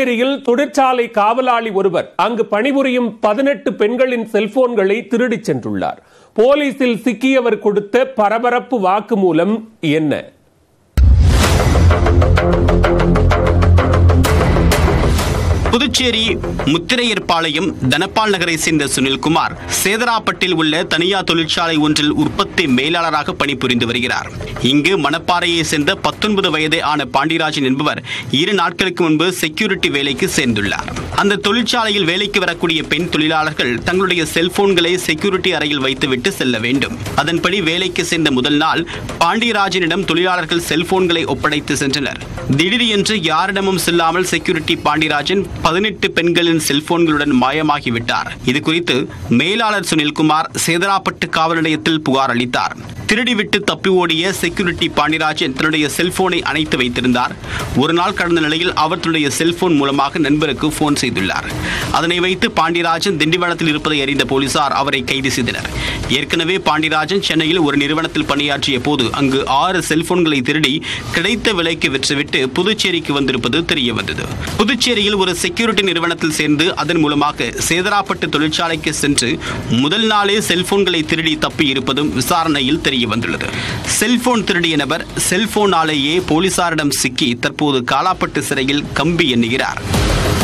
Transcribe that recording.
புதுச்சேரியில் தொழிற்சாலை காவலாளி ஒருவர் அங்கு பணிபுரியும் பதினெட்டு பெண்களின் செல்போன்களை திருடிச் சென்றுள்ளார் போலீசில் சிக்கியவர் கொடுத்த பரபரப்பு வாக்குமூலம் என்ன புதுச்சேரி முத்திரையர்பாளையம் தனபால் நகரை சேர்ந்த சுனில்குமார் சேதராப்பட்டில் உள்ள தனியார் தொழிற்சாலை ஒன்றில் உற்பத்தி மேலாளராக பணிபுரிந்து வருகிறார் இங்கு மணப்பாறையை சேர்ந்த பத்தொன்பது வயதே ஆன பாண்டியராஜன் என்பவர் இரு நாட்களுக்கு முன்பு செக்யூரிட்டி வேலைக்கு சேர்ந்துள்ளார் அந்த தொழிற்சாலையில் வேலைக்கு வரக்கூடிய பெண் தொழிலாளர்கள் தங்களுடைய செல்போன்களை செக்யூரிட்டி அறையில் வைத்துவிட்டு செல்ல வேண்டும் அதன்படி வேலைக்கு சேர்ந்த முதல் நாள் பாண்டியராஜனிடம் தொழிலாளர்கள் செல்போன்களை ஒப்படைத்து சென்றனர் திடீரென்று யாரிடமும் செல்லாமல் செக்யூரிட்டி பாண்டியராஜன் பதினெட்டு பெண்களின் செல்போன்களுடன் மாயமாகிவிட்டார் இது குறித்து மேலாளர் சுனில்குமார் சேதராப்பட்டு காவல் நிலையத்தில் புகார் அளித்தார் திருடிவிட்டு தப்பி ஓடிய செக்யூரிட்டி பாண்டியராஜன் தன்னுடைய செல்போனை அணைத்து வைத்திருந்தார் ஒரு நாள் கடந்த நிலையில் அவர் தன்னுடைய செல்போன் மூலமாக நண்பருக்கு போன் செய்துள்ளார் அதனை வைத்து பாண்டியராஜன் திண்டிவனத்தில் இருப்பதை அறிந்த போலீசார் அவரை கைது செய்தனர் ஏற்கனவே பாண்டியராஜன் சென்னையில் ஒரு நிறுவனத்தில் பணியாற்றிய போது அங்கு ஆறு செல்போன்களை திருடி கிடைத்த விலைக்கு விற்றுவிட்டு புதுச்சேரிக்கு வந்திருப்பது தெரிய வந்தது புதுச்சேரியில் ஒரு செக்யூரிட்டி நிறுவனத்தில் சேர்ந்து அதன் மூலமாக சேதராப்பட்டு தொழிற்சாலைக்கு சென்று முதல் நாளே செல்போன்களை திருடி தப்பி இருப்பதும் விசாரணையில் தெரிய வந்துள்ளது செல்போன் திருடிய நபர் செல்போனாலேயே போலீசாரிடம் சிக்கி தற்போது காலாப்பட்டு சிறையில் கம்பி எண்ணுகிறார்